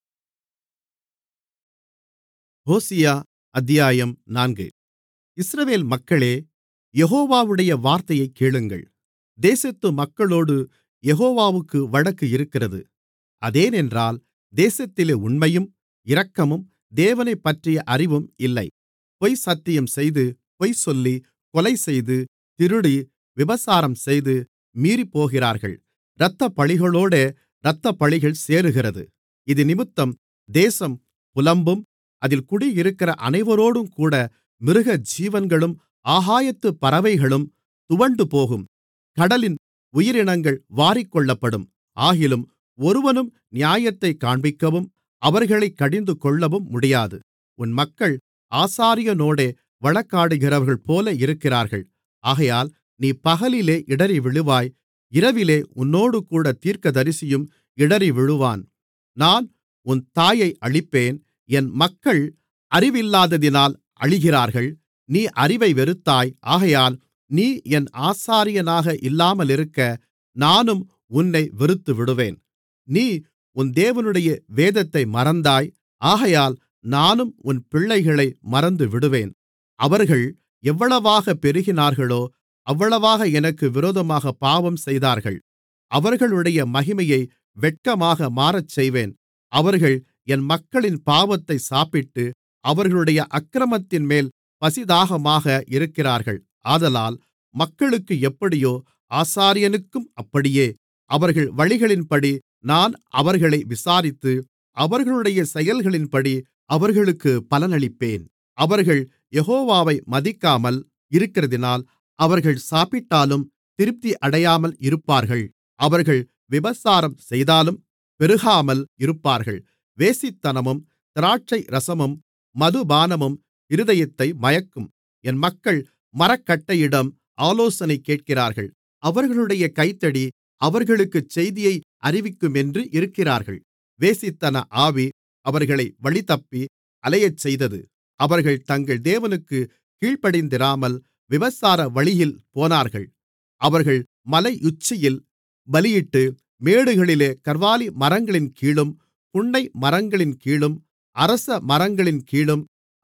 ஓசியா அத்தியாயம் நான்கு இஸ்ரவேல் மக்களே யெகோவாவுடைய வார்த்தையைக் கேளுங்கள் தேசத்து மக்களோடு யெகோவாவுக்கு வழக்கு இருக்கிறது அதேனென்றால் தேசத்திலே உண்மையும் இரக்கமும் தேவனைப்பற்றிய அறிவும் இல்லை பொய் சத்தியம் செய்து பொய் சொல்லி கொலைசெய்து திருடி விபசாரம் செய்து மீறிப்போகிறார்கள் இரத்தப்பழிகளோடே இரத்தப்பழிகள் சேருகிறது இதினிமித்தம் தேசம் புலம்பும் அதில் குடியிருக்கிற அனைவரோடுங்கூட மிருகஜீவன்களும் ஆகாயத்துப் பறவைகளும் துவண்டுபோகும் கடலின் உயிரினங்கள் வாரிக்கொள்ளப்படும் ஆகிலும் ஒருவனும் நியாயத்தைக் காண்பிக்கவும் அவர்களைக் கடிந்துகொள்ளவும் முடியாது உன் மக்கள் ஆசாரியனோடே வழக்காடுகிறவர்கள்போல இருக்கிறார்கள் ஆகையால் நீ பகலிலே இடறிவிழுவாய் இரவிலே உன்னோடுகூட தீர்க்கதரிசியும் இடறிவிழுவான் நான் உன் தாயை அழிப்பேன் என் மக்கள் அறிவில்லாததினால் அழிகிறார்கள் நீ அறிவை வெறுத்தாய் ஆகையால் நீ என் ஆசாரியனாக இல்லாமலிருக்க நானும் உன்னை வெறுத்துவிடுவேன் நீ உன் தேவனுடைய வேதத்தை மறந்தாய் ஆகையால் நானும் உன் பிள்ளைகளை மறந்துவிடுவேன் அவர்கள் எவ்வளவாகப் பெருகினார்களோ அவ்வளவாக எனக்கு விரோதமாக பாவம் செய்தார்கள் அவர்களுடைய மகிமையை வெட்கமாக மாறச்செய்வேன் அவர்கள் என் மக்களின் பாவத்தை சாப்பிட்டு அவர்களுடைய அக்கிரமத்தின்மேல் பசிதாகமாக இருக்கிறார்கள் ஆதலால் மக்களுக்கு எப்படியோ ஆசாரியனுக்கும் அப்படியே அவர்கள் வழிகளின்படி நான் அவர்களை விசாரித்து அவர்களுடைய செயல்களின்படி அவர்களுக்கு பலனளிப்பேன் அவர்கள் யெகோவாவை மதிக்காமல் இருக்கிறதினால் அவர்கள் சாப்பிட்டாலும் திருப்தி அடையாமல் இருப்பார்கள் அவர்கள் விபசாரம் செய்தாலும் பெருகாமல் இருப்பார்கள் வேசித்தனமும் திராட்சை ரசமும் மதுபானமும் இருதயத்தை மயக்கும் என் மக்கள் மரக்கட்டையிடம் ஆலோசனை கேட்கிறார்கள் அவர்களுடைய கைத்தடி அவர்களுக்குச் செய்தியை அறிவிக்குமென்று இருக்கிறார்கள் வேசித்தன ஆவி அவர்களை வழிதப்பி அலையச்செய்தது அவர்கள் தங்கள் தேவனுக்கு கீழ்ப்படிந்திராமல் விபசார வழியில் போனார்கள் அவர்கள் மலையுச்சியில் பலியிட்டு மேடுகளிலே கர்வாலி மரங்களின் கீழும் புன்னை மரங்களின் கீழும் அரச மரங்களின் கீழும்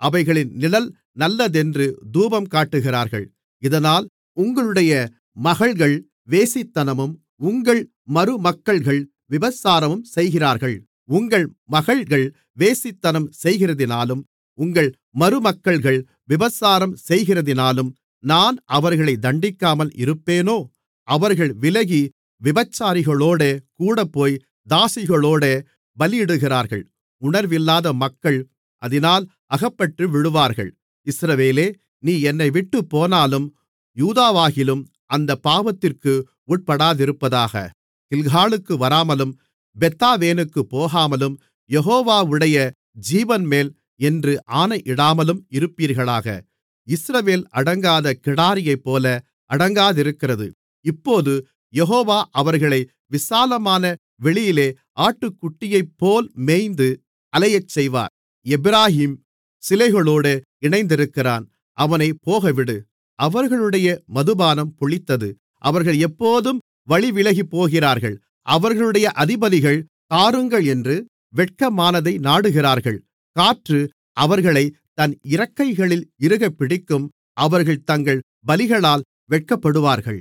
அவைகளின் நிழல் நல்லதென்று தூபம் காட்டுகிறார்கள் இதனால் உங்களுடைய மகள்கள் வேசித்தனமும் உங்கள் மருமக்கள்கள் விபசாரமும் செய்கிறார்கள் உங்கள் மகள்கள் வேசித்தனம் செய்கிறதினாலும் உங்கள் மருமக்கள்கள் விபசாரம் செய்கிறதினாலும் நான் அவர்களை தண்டிக்காமல் இருப்பேனோ அவர்கள் விலகி விபச்சாரிகளோடே கூடப்போய் தாசிகளோடே பலியிடுகிறார்கள் உணர்வில்லாத மக்கள் அதினால் அகப்பட்டு விழுவார்கள் இஸ்ரவேலே நீ என்னை விட்டுப்போனாலும் யூதாவாகிலும் அந்தப் பாவத்திற்கு உட்படாதிருப்பதாக கில்காலுக்கு வராமலும் பெத்தாவேனுக்குப் போகாமலும் யெகோவாவுடைய ஜீவன்மேல் என்று ஆணையிடாமலும் இருப்பீர்களாக இஸ்ரவேல் அடங்காத கிடாரியைப்போல அடங்காதிருக்கிறது இப்போது யெகோவா அவர்களை விசாலமான வெளியிலே ஆட்டுக்குட்டியைப்போல் மேய்ந்து அலையச்செய்வார் எப்பிராயீம் சிலைகளோடே இணைந்திருக்கிறான் அவனைப் போகவிடு அவர்களுடைய மதுபானம் புளித்தது அவர்கள் எப்போதும் வழிவிலகிப் போகிறார்கள் அவர்களுடைய அதிபதிகள் தாருங்கள் என்று வெட்கமானதை நாடுகிறார்கள் காற்று அவர்களைத் தன் இறக்கைகளில் இறுகப் பிடிக்கும் அவர்கள் தங்கள் பலிகளால் வெட்கப்படுவார்கள்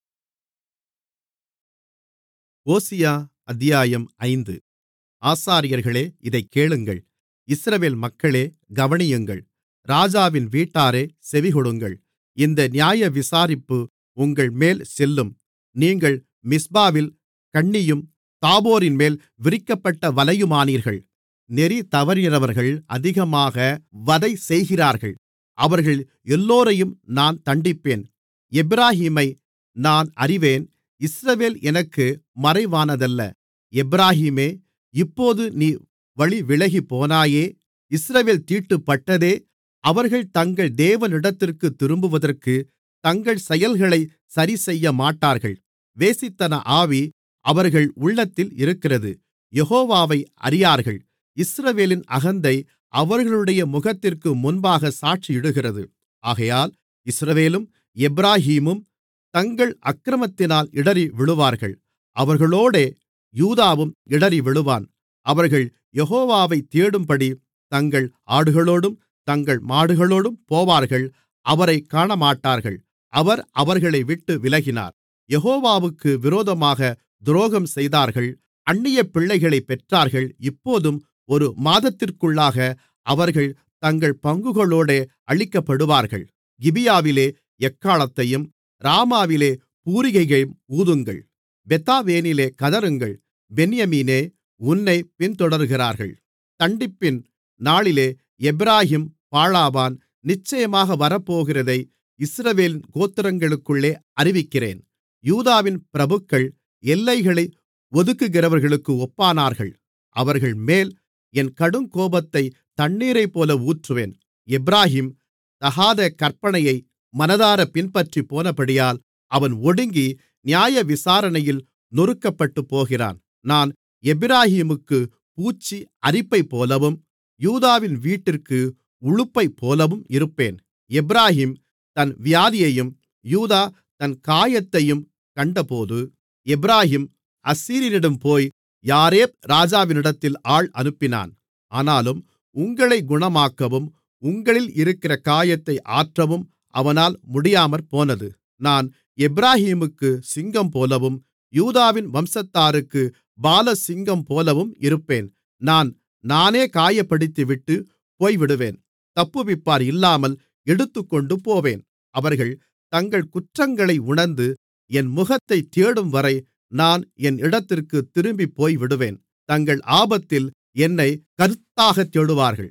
ஓசியா அத்தியாயம் ஐந்து ஆசாரியர்களே இதைக் கேளுங்கள் இஸ்ரவேல் மக்களே கவனியுங்கள் ராஜாவின் வீட்டாரே செவிகொடுங்கள் இந்த நியாயவிசாரிப்பு உங்கள்மேல் செல்லும் நீங்கள் மிஸ்பாவில் கண்ணியும் தாபோரின்மேல் விரிக்கப்பட்ட வலையுமானீர்கள் நெறி தவறினவர்கள் அதிகமாக வதை செய்கிறார்கள் அவர்கள் எல்லோரையும் நான் தண்டிப்பேன் எப்பிராயீமை நான் அறிவேன் இஸ்ரவேல் எனக்கு மறைவானதல்ல எப்பிராயீமே இப்போது நீ வழிவிலகிப் போனாயே இஸ்ரவேல் தீட்டுப்பட்டதே அவர்கள் தங்கள் தேவனிடத்திற்குத் திரும்புவதற்கு தங்கள் செயல்களைச் சரிசெய்யமாட்டார்கள் வேசித்தன ஆவி அவர்கள் உள்ளத்தில் இருக்கிறது யெகோவாவை அறியார்கள் இஸ்ரவேலின் அகந்தை அவர்களுடைய முகத்திற்கு முன்பாக சாட்சியிடுகிறது ஆகையால் இஸ்ரவேலும் எப்பிராயீமும் தங்கள் அக்கிரமத்தினால் இடறி விழுவார்கள் அவர்களோடே யூதாவும் இடறி விழுவான் அவர்கள் யெகோவாவைத் தேடும்படி தங்கள் ஆடுகளோடும் தங்கள் மாடுகளோடும் போவார்கள் அவரைக் காணமாட்டார்கள் அவர் அவர்களை விட்டு விலகினார் யெகோவாவுக்கு விரோதமாக துரோகம் செய்தார்கள் அந்நிய பிள்ளைகளைப் பெற்றார்கள் இப்போதும் ஒரு மாதத்திற்குள்ளாக அவர்கள் தங்கள் பங்குகளோடே அழிக்கப்படுவார்கள் கிபியாவிலே எக்காளத்தையும் ராமாவிலே பூரிகையையும் ஊதுங்கள் பெத்தாவேனிலே கதறுங்கள் பென்யமீனே உன்னைப் பின்தொடர்கிறார்கள் தண்டிப்பின் நாளிலே எப்பிராயீம் பாழாவான் நிச்சயமாக வரப்போகிறதை இஸ்ரவேலின் கோத்திரங்களுக்குள்ளே அறிவிக்கிறேன் யூதாவின் பிரபுக்கள் எல்லைகளை ஒதுக்குகிறவர்களுக்கு ஒப்பானார்கள் அவர்கள்மேல் என் கடுங்கோபத்தைத் தண்ணீரைப்போல ஊற்றுவேன் எப்பிராயீம் தகாத கற்பனையை மனதார பின்பற்றிப் போனபடியால் அவன் ஒடுங்கி நியாயவிசாரணையில் நொறுக்கப்பட்டுப்போகிறான் நான் எப்பிராயீமுக்குப் பூச்சி அரிப்பைப்போலவும் யூதாவின் வீட்டிற்கு உளுப்பைப்போலவும் இருப்பேன் எப்பிராயீம் தன் வியாதியையும் யூதா தன் காயத்தையும் கண்டபோது எப்பிராயீம் அசீரியனிடம் போய் யாரேப் ராஜாவினிடத்தில் ஆள் அனுப்பினான் ஆனாலும் உங்களைக் குணமாக்கவும் உங்களில் இருக்கிற காயத்தை ஆற்றவும் அவனால் முடியாமற்போனது நான் எப்பிராயீமுக்குச் சிங்கம்போலவும் யூதாவின் வம்சத்தாருக்குப் பாலசிங்கம்போலவும் இருப்பேன் நான் நானே காயப்படுத்திவிட்டு போய்விடுவேன் தப்புவிப்பார் இல்லாமல் எடுத்துக்கொண்டுபோவேன் அவர்கள் தங்கள் குற்றங்களை உணர்ந்து என் முகத்தைத் தேடும்வரை நான் என் இடத்திற்குத் திரும்பிப் போய்விடுவேன் தங்கள் ஆபத்தில் என்னைக் கருத்தாகத் தேடுவார்கள்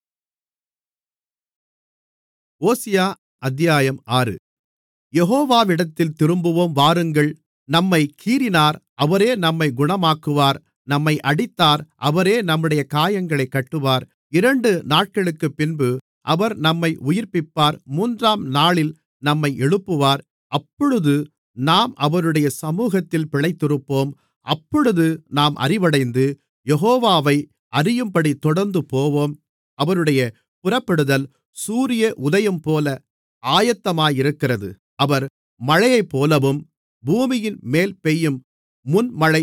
ஓசியா அத்தியாயம் ஆறு யெகோவாவிடத்தில் திரும்புவோம் வாருங்கள் நம்மைக் கீறினார் அவரே நம்மைக் குணமாக்குவார் நம்மை அடித்தார் அவரே நம்முடைய காயங்களைக் கட்டுவார் இரண்டு நாட்களுக்குப்பின்பு அவர் நம்மை உயிர்ப்பிப்பார் மூன்றாம் நாளில் நம்மை எழுப்புவார் அப்பொழுது நாம் அவருடைய சமூகத்தில் பிழைத்திருப்போம் அப்பொழுது நாம் அறிவடைந்து யெகோவாவை அறியும்படி தொடர்ந்து போவோம் அவருடைய புறப்படுதல் சூரிய உதயம்போல ஆயத்தமாயிருக்கிறது அவர் மழையைப்போலவும் பூமியின் மேல் பெய்யும் முன்மழை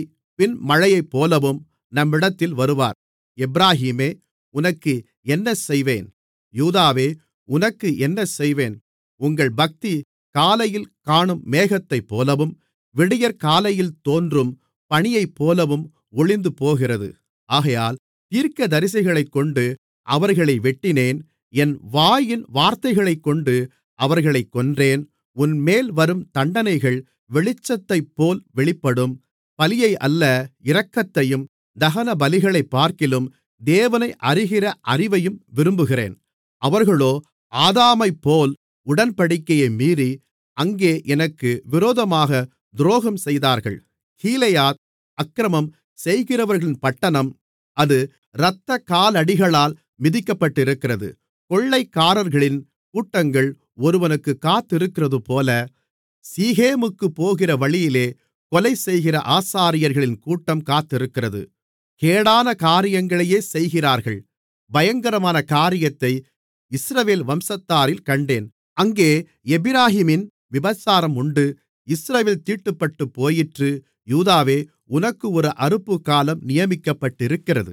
பின்மழையைப்போலவும் நம்மிடத்தில் வருவார் எப்பிராயீமே உனக்கு என்ன செய்வேன் யூதாவே உனக்கு என்ன செய்வேன் உங்கள் பக்தி காலையில் காணும் மேகத்தைப்போலவும் விடியற்காலையில் தோன்றும் பனியைப்போலவும் ஒழிந்துபோகிறது ஆகையால் தீர்க்கதரிசிகளைக்கொண்டு அவர்களை வெட்டினேன் என் வாயின் வார்த்தைகளைக்கொண்டு அவர்களைக் கொன்றேன் உன்மேல் வரும் தண்டனைகள் வெளிச்சத்தைப்போல் வெளிப்படும் பலியை அல்ல இரக்கத்தையும் தகனபலிகளைப்பார்க்கிலும் தேவனை அறிகிற அறிவையும் விரும்புகிறேன் அவர்களோ ஆதாமைப்போல் உடன்படிக்கையை மீறி அங்கே எனக்கு விரோதமாக துரோகம் செய்தார்கள் கீலேயாத் அக்கிரமம் செய்கிறவர்களின் பட்டணம் அது இரத்தக்காலடிகளால் மிதிக்கப்பட்டிருக்கிறது கொள்ளைக்காரர்களின் கூட்டங்கள் ஒருவனுக்குக் காத்திருக்கிறதுபோல சீகேமுக்குப் போகிற வழியிலே கொலைசெய்கிற ஆசாரியர்களின் கூட்டம் காத்திருக்கிறது கேடான காரியங்களையே செய்கிறார்கள் பயங்கரமான காரியத்தை இஸ்ரவேல் வம்சத்தாரில் கண்டேன் அங்கே எப்பிராயீமின் விபசாரம் உண்டு இஸ்ரவேல் தீட்டுப்பட்டுப் போயிற்று யூதாவே உனக்கு ஒரு அறுப்புக்காலம் நியமிக்கப்பட்டிருக்கிறது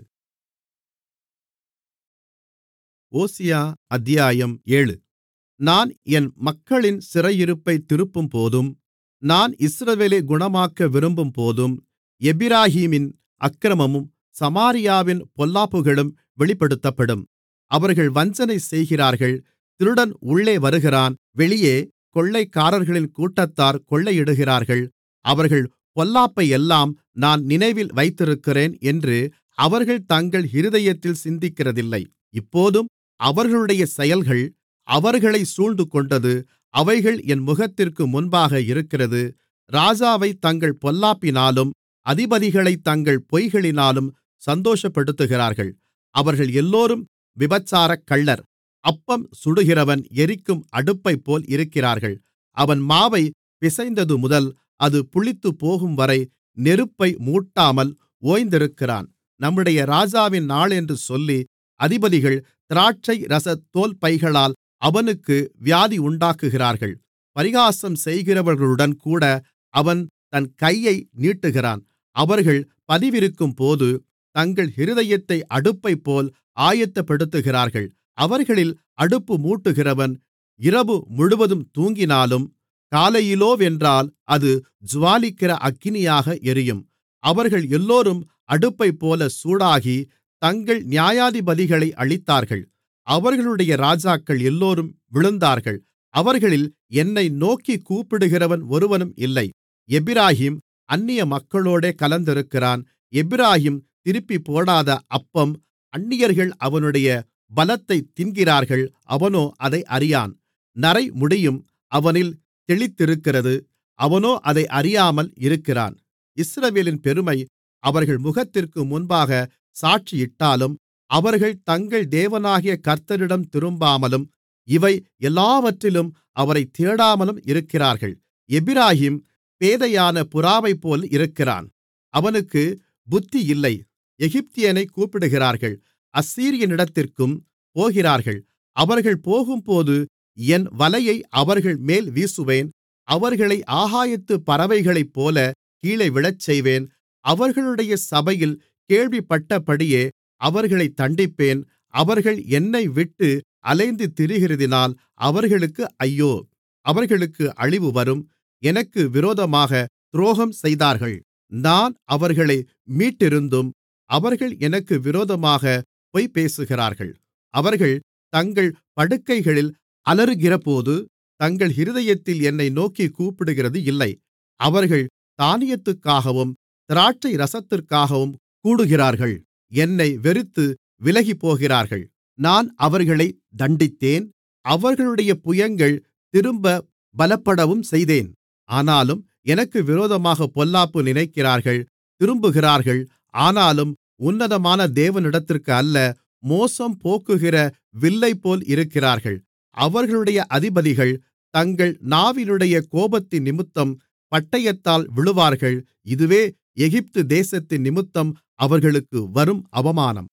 ஓசியா அத்தியாயம் ஏழு நான் என் மக்களின் சிறையிருப்பைத் திருப்பும்போதும் நான் இஸ்ரவேலை குணமாக்க விரும்பும்போதும் எப்பிராயீமின் அக்கிரமமும் சமாரியாவின் பொல்லாப்புகளும் வெளிப்படுத்தப்படும் அவர்கள் வஞ்சனை செய்கிறார்கள் திருடன் உள்ளே வருகிறான் வெளியே கொள்ளைக்காரர்களின் கூட்டத்தார் கொள்ளையிடுகிறார்கள் அவர்கள் பொல்லாப்பையெல்லாம் நான் நினைவில் வைத்திருக்கிறேன் என்று அவர்கள் தங்கள் இருதயத்தில் சிந்திக்கிறதில்லை இப்போதும் அவர்களுடைய செயல்கள் அவர்களைச் சூழ்ந்துகொண்டது அவைகள் என் முகத்திற்கு முன்பாக இருக்கிறது ராஜாவைத் தங்கள் பொல்லாப்பினாலும் அதிபதிகளைத் தங்கள் பொய்களினாலும் சந்தோஷப்படுத்துகிறார்கள் அவர்கள் எல்லோரும் விபசாரக் கள்ளர் அப்பம் சுடுகிறவன் எரிக்கும் அடுப்பைப்போல் இருக்கிறார்கள் அவன் மாவை பிசைந்ததுமுதல் அது புளித்துப்போகும்வரை நெருப்பை மூட்டாமல் ஓய்ந்திருக்கிறான் நம்முடைய ராஜாவின் நாளென்று சொல்லி அதிபதிகள் திராட்சைரசத் தோல்பைகளால் அவனுக்கு வியாதி உண்டாக்குகிறார்கள் பரிகாசம் செய்கிறவர்களுடன் கூட அவன் தன் கையை நீட்டுகிறான் அவர்கள் பதிவிருக்கும்போது தங்கள் இருதயத்தை அடுப்பைப்போல் ஆயத்தப்படுத்துகிறார்கள் அவர்களில் அடுப்பு மூட்டுகிறவன் இரவு முழுவதும் தூங்கினாலும் காலையிலோவென்றால் அது ஜூவாலிக்கிற அக்கினியாக எரியும் அவர்கள் எல்லோரும் அடுப்பைப்போல சூடாகி தங்கள் நியாயாதிபதிகளை அழித்தார்கள் அவர்களுடைய ராஜாக்கள் எல்லோரும் விழுந்தார்கள் அவர்களில் என்னை நோக்கிக் கூப்பிடுகிறவன் ஒருவனும் இல்லை எப்பிராயீம் அந்நிய மக்களோடே கலந்திருக்கிறான் எப்பிராயீம் திருப்பிப் போடாத அப்பம் அந்நியர்கள் அவனுடைய பலத்தைத் தின்கிறார்கள் அவனோ அதை அறியான் நரைமுடியும் அவனில் தெளித்திருக்கிறது அவனோ அதை அறியாமல் இருக்கிறான் இஸ்ரவேலின் பெருமை அவர்கள் முகத்திற்கு முன்பாக சாட்சியிட்டாலும் அவர்கள் தங்கள் தேவனாகிய கர்த்தரிடம் திரும்பாமலும் இவை எல்லாவற்றிலும் அவரைத் தேடாமலும் இருக்கிறார்கள் எப்பிராயீம் பேதையான புறாவைப்போல் இருக்கிறான் அவனுக்கு புத்தி இல்லை எகிப்தியனைக் கூப்பிடுகிறார்கள் அசீரியனிடத்திற்கும் போகிறார்கள் அவர்கள் போகும்போது என் வலையை அவர்கள்மேல் வீசுவேன் அவர்களை ஆகாயத்துப் பறவைகளைப்போல கீழே விழச்செய்வேன் அவர்களுடைய சபையில் கேள்விப்பட்டபடியே அவர்களைத் தண்டிப்பேன் அவர்கள் என்னைவிட்டு அலைந்து திரிகிறதினால் அவர்களுக்கு ஐயோ அவர்களுக்கு அழிவு வரும் எனக்கு விரோதமாக துரோகம் செய்தார்கள் நான் அவர்களை மீட்டிருந்தும் அவர்கள் எனக்கு விரோதமாக பொய் பேசுகிறார்கள் அவர்கள் தங்கள் படுக்கைகளில் அலறுகிறபோது தங்கள் இருதயத்தில் என்னை நோக்கிக் கூப்பிடுகிறது இல்லை அவர்கள் தானியத்துக்காகவும் திராட்சைரசத்திற்காகவும் கூடுகிறார்கள் என்னை வெறுத்து விலகிப்போகிறார்கள் நான் அவர்களைத் தண்டித்தேன் அவர்களுடைய புயங்கள் திரும்பப் பலப்படவும் செய்தேன் ஆனாலும் எனக்கு விரோதமாகப் பொல்லாப்பு நினைக்கிறார்கள் திரும்புகிறார்கள் ஆனாலும் உன்னதமான தேவனிடத்திற்கு அல்ல மோசம் போக்குகிற வில்லைப்போல் இருக்கிறார்கள் அவர்களுடைய அதிபதிகள் தங்கள் நாவினுடைய கோபத்தினிமித்தம் பட்டயத்தால் விழுவார்கள் இதுவே எகிப்து தேசத்தினிமித்தம் அவர்களுக்கு வரும் அவமானம்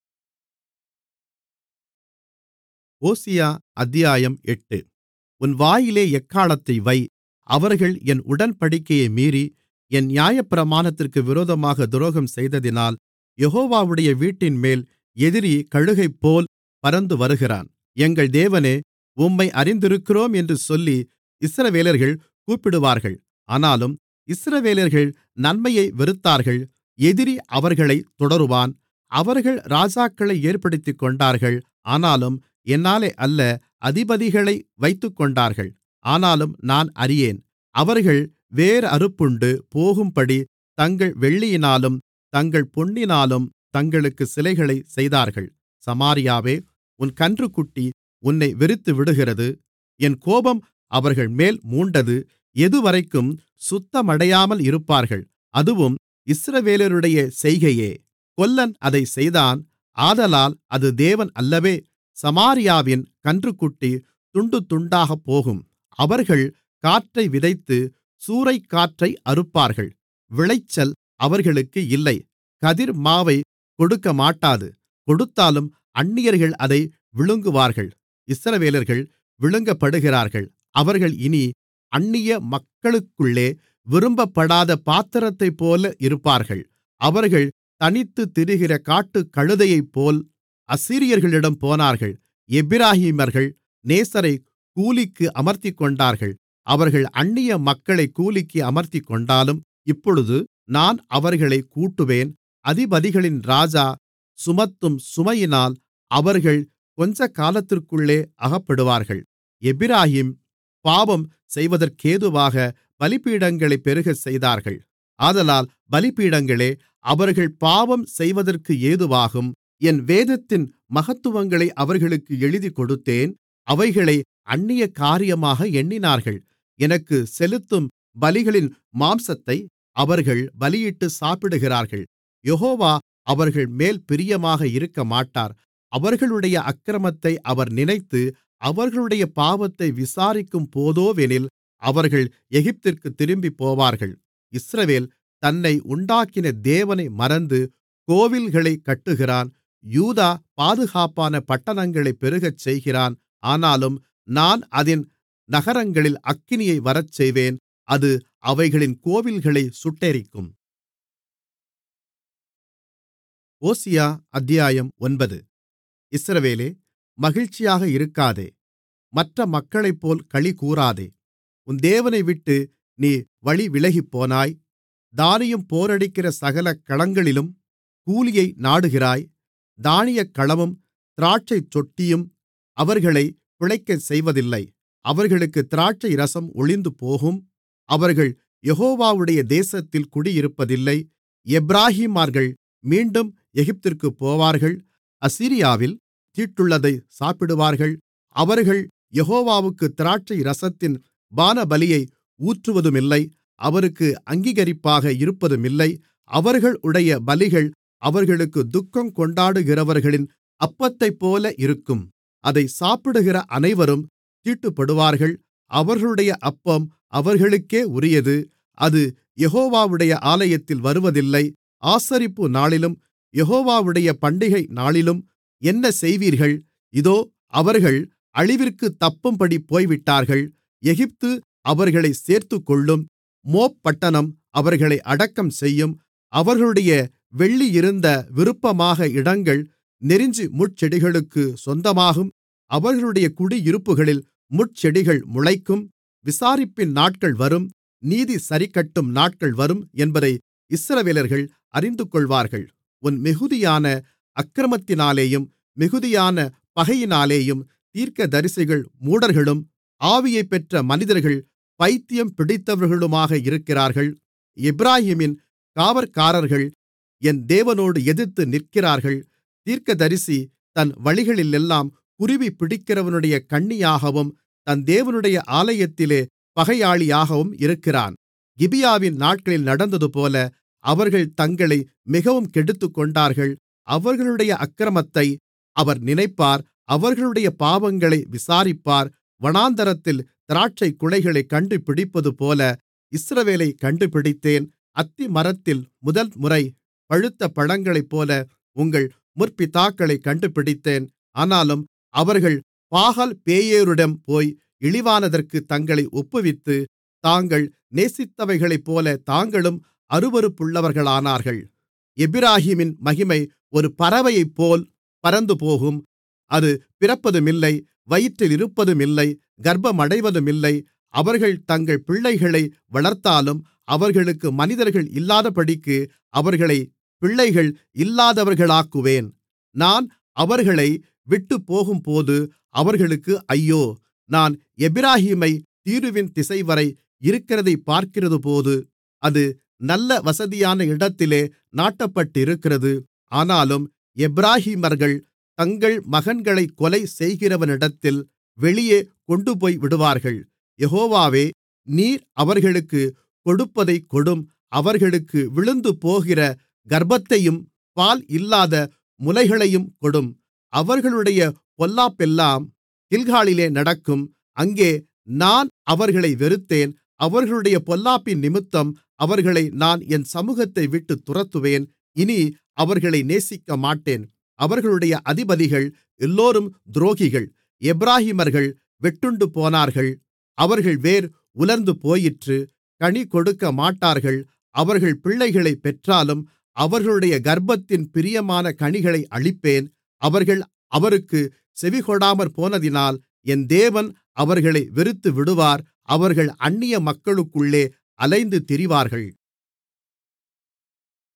ஓசியா அத்தியாயம் எட்டு உன் வாயிலே எக்காளத்தை வை அவர்கள் என் உடன்படிக்கையை மீறி என் நியாயப்பிரமாணத்திற்கு விரோதமாக துரோகம் செய்ததினால் யெகோவாவுடைய வீட்டின்மேல் எதிரி கழுகைப்போல் பறந்து வருகிறான் எங்கள் தேவனே உம்மை அறிந்திருக்கிறோம் என்று சொல்லி இஸ்ரவேலர்கள் கூப்பிடுவார்கள் ஆனாலும் இஸ்ரவேலர்கள் நன்மையை வெறுத்தார்கள் எதிரி அவர்களைத் தொடருவான் அவர்கள் ராஜாக்களை ஏற்படுத்திக்கொண்டார்கள் ஆனாலும் என்னாலே அல்ல அதிபதிகளை வைத்துக்கொண்டார்கள் ஆனாலும் நான் அறியேன் அவர்கள் வேரறுப்புண்டு போகும்படி தங்கள் வெள்ளியினாலும் தங்கள் பொன்னினாலும் தங்களுக்கு சிலைகளைச் செய்தார்கள் சமாரியாவே உன் கன்றுக்குட்டி உன்னை வெறுத்துவிடுகிறது என் கோபம் அவர்கள்மேல் மூண்டது எதுவரைக்கும் சுத்தமடையாமல் இருப்பார்கள் அதுவும் இஸ்ரவேலருடைய செய்கையே கொல்லன் அதைச் செய்தான் ஆதலால் அது தேவன் அல்லவே சமாரியாவின் கன்றுக்குட்டி துண்டுதுண்டாகப் போகும் அவர்கள் காற்றை விதைத்து சூறைக்காற்றை அறுப்பார்கள் விளைச்சல் அவர்களுக்கு இல்லை கதிர் மாவைக் கொடுக்கமாட்டாது கொடுத்தாலும் அந்நியர்கள் அதை விழுங்குவார்கள் இஸ்ரவேலர்கள் விழுங்கப்படுகிறார்கள் அவர்கள் இனி அந்நிய மக்களுக்குள்ளே விரும்பப்படாத பாத்திரத்தைப்போல இருப்பார்கள் அவர்கள் தனித்துத் திரிகிற காட்டுக்கழுதையைப்போல் அசீரியர்களிடம் போனார்கள் எப்பிராயீமர்கள் நேசரைக் கூலிக்கு அமர்த்திக்கொண்டார்கள் அவர்கள் அந்நிய மக்களைக் கூலிக்கு அமர்த்திக்கொண்டாலும் இப்பொழுது நான் அவர்களைக் கூட்டுவேன் அதிபதிகளின் ராஜா சுமத்தும் சுமையினால் அவர்கள் கொஞ்சக்காலத்திற்குள்ளே அகப்படுவார்கள் எப்பிராயீம் பாவம் செய்வதற்கேதுவாக பலிபீடங்களைப் பெருகச் செய்தார்கள் ஆதலால் பலிபீடங்களே அவர்கள் பாவம் செய்வதற்கு ஏதுவாகும் என் வேதத்தின் மகத்துவங்களை அவர்களுக்கு எழுதிக்கொடுத்தேன் அவைகளை அந்நிய காரியமாக எண்ணினார்கள் எனக்குச் செலுத்தும் பலிகளின் மாம்சத்தை அவர்கள் பலியிட்டு சாப்பிடுகிறார்கள் யெகோவா அவர்கள்மேல் பிரியமாக இருக்கமாட்டார் அவர்களுடைய அக்கிரமத்தை அவர் நினைத்து அவர்களுடைய பாவத்தை விசாரிக்கும்போதோவெனில் அவர்கள் எகிப்திற்குத் திரும்பிப்போவார்கள் இஸ்ரவேல் தன்னை உண்டாக்கின தேவனை மறந்து கோவில்களைக் கட்டுகிறான் யூதா பாதுகாப்பான பட்டணங்களைப் பெருகச் செய்கிறான் ஆனாலும் நான் அதின் நகரங்களில் அக்கினியை வரச்செய்வேன் அது அவைகளின் கோவில்களைச் சுட்டெரிக்கும் ஓசியா அத்தியாயம் ஒன்பது இஸ்ரவேலே மகிழ்ச்சியாக இருக்காதே மற்ற மக்களைப்போல் களிகூராதே உன் தேவனைவிட்டு நீ வழி விலகிப்போனாய் தானியம் போரடிக்கிற சகல களங்களிலும் கூலியை நாடுகிறாய் தானியக் களமும் திராட்சைத் தொட்டியும் அவர்களைப் பிழைக்கச் செய்வதில்லை அவர்களுக்குத் திராட்சைரசம் ஒழிந்துபோகும் அவர்கள் யெகோவாவுடைய தேசத்தில் குடியிருப்பதில்லை எப்பிராயீமர்கள் மீண்டும் எகிப்திற்குப் போவார்கள் அசீரியாவில் தீட்டுள்ளதை சாப்பிடுவார்கள் அவர்கள் யெகோவாவுக்குத் திராட்சைரசத்தின் பானபலியை ஊற்றுவதுமில்லை அவருக்கு அங்கீகரிப்பாக இருப்பதுமில்லை அவர்களுடைய பலிகள் அவர்களுக்கு துக்கம் கொண்டாடுகிறவர்களின் அப்பத்தைப்போல இருக்கும் அதை சாப்பிடுகிற அனைவரும் தீட்டுப்படுவார்கள் அவர்களுடைய அப்பம் அவர்களுக்கே உரியது அது யெகோவாவுடைய ஆலயத்தில் வருவதில்லை ஆசரிப்பு நாளிலும் யெகோவாவுடைய பண்டிகை நாளிலும் என்ன செய்வீர்கள் இதோ அவர்கள் அழிவிற்குத் தப்பும்படி போய்விட்டார்கள் எகிப்து அவர்களைச் சேர்த்துக்கொள்ளும் மோப் பட்டணம் அவர்களை அடக்கம் செய்யும் அவர்களுடைய வெள்ளியிருந்த விருப்பமாக இடங்கள் நெரிஞ்சு முட்செடிகளுக்குச் சொந்தமாகும் அவர்களுடைய குடியிருப்புகளில் முட்செடிகள் முளைக்கும் விசாரிப்பின் நாட்கள் வரும் நீதி சரிக்கட்டும் நாட்கள் வரும் என்பதை இஸ்ரவேலர்கள் அறிந்துகொள்வார்கள் உன் மிகுதியான அக்கிரமத்தினாலேயும் மிகுதியான பகையினாலேயும் தீர்க்கதரிசிகள் மூடர்களும் ஆவியைப் பெற்ற மனிதர்கள் பைத்தியம் பிடித்தவர்களுமாக இருக்கிறார்கள் எப்பிராயீமின் காவற்காரர்கள் என் தேவனோடு எதிர்த்து நிற்கிறார்கள் தீர்க்கதரிசி தன் வழிகளிலெல்லாம் குருவி பிடிக்கிறவனுடைய கண்ணியாகவும் தன் தேவனுடைய ஆலயத்திலே பகையாளியாகவும் இருக்கிறான் கிபியாவின் நாட்களில் நடந்ததுபோல அவர்கள் தங்களை மிகவும் கெடுத்துக்கொண்டார்கள் அவர்களுடைய அக்கிரமத்தை அவர் நினைப்பார் அவர்களுடைய பாவங்களை விசாரிப்பார் வனாந்தரத்தில் திராட்சைக் குலைகளைக் கண்டுபிடிப்பதுபோல இஸ்ரவேலைக் கண்டுபிடித்தேன் அத்திமரத்தில் முதல்முறை பழுத்த பழங்களைப்போல உங்கள் முற்பிதாக்களைக் கண்டுபிடித்தேன் ஆனாலும் அவர்கள் பாகால் பேயோரிடம் போய் இழிவானதற்குத் தங்களை ஒப்புவித்து தாங்கள் நேசித்தவைகளைப்போல தாங்களும் அருவருப்புள்ளவர்களானார்கள் எப்பிராயீமின் மகிமை ஒரு பறவையைப்போல் பறந்துபோகும் அது பிறப்பதுமில்லை வயிற்றில் இருப்பதுமில்லை கர்ப்பமடைவதுமில்லை அவர்கள் தங்கள் பிள்ளைகளை வளர்த்தாலும் அவர்களுக்கு மனிதர்கள் இல்லாதபடிக்கு அவர்களைப் பிள்ளைகள் இல்லாதவர்களாக்குவேன் நான் அவர்களை விட்டுப்போகும்போது அவர்களுக்கு ஐயோ நான் எப்பிராயீமைத் தீருவின் திசைவரை இருக்கிறதைப் பார்க்கிறபோது அது நல்ல வசதியான இடத்திலே நாட்டப்பட்டிருக்கிறது ஆனாலும் எப்பிராயீமர்கள் தங்கள் மகன்களைக் கொலை செய்கிறவனிடத்தில் வெளியே கொண்டுபோய்விடுவார்கள் யெகோவாவே நீர் அவர்களுக்குக் கொடுப்பதைக் கொடும் அவர்களுக்கு விழுந்துபோகிற கர்ப்பத்தையும் பால் இல்லாத முலைகளையும் கொடும் அவர்களுடைய பொல்லாப்பெல்லாம் கில்காலிலே நடக்கும் அங்கே நான் அவர்களை வெறுத்தேன் அவர்களுடைய பொல்லாப்பினிமித்தம் அவர்களை நான் என் சமுகத்தைவிட்டுத் துரத்துவேன் இனி அவர்களை நேசிக்கமாட்டேன் அவர்களுடைய அதிபதிகள் எல்லோரும் துரோகிகள் எப்பிராயீமர்கள் வெட்டுண்டுபோனார்கள் அவர்கள் வேர் உலர்ந்துபோயிற்று கனி கொடுக்கமாட்டார்கள் அவர்கள் பிள்ளைகளைப் பெற்றாலும் அவர்களுடைய கர்ப்பத்தின் பிரியமான கனிகளை அழிப்பேன் அவர்கள் அவருக்குச் செவிகொடாமற்போனதினால் என் தேவன் அவர்களை வெறுத்துவிடுவார் அவர்கள் அந்நிய மக்களுக்குள்ளே அலைந்து திரிவார்கள்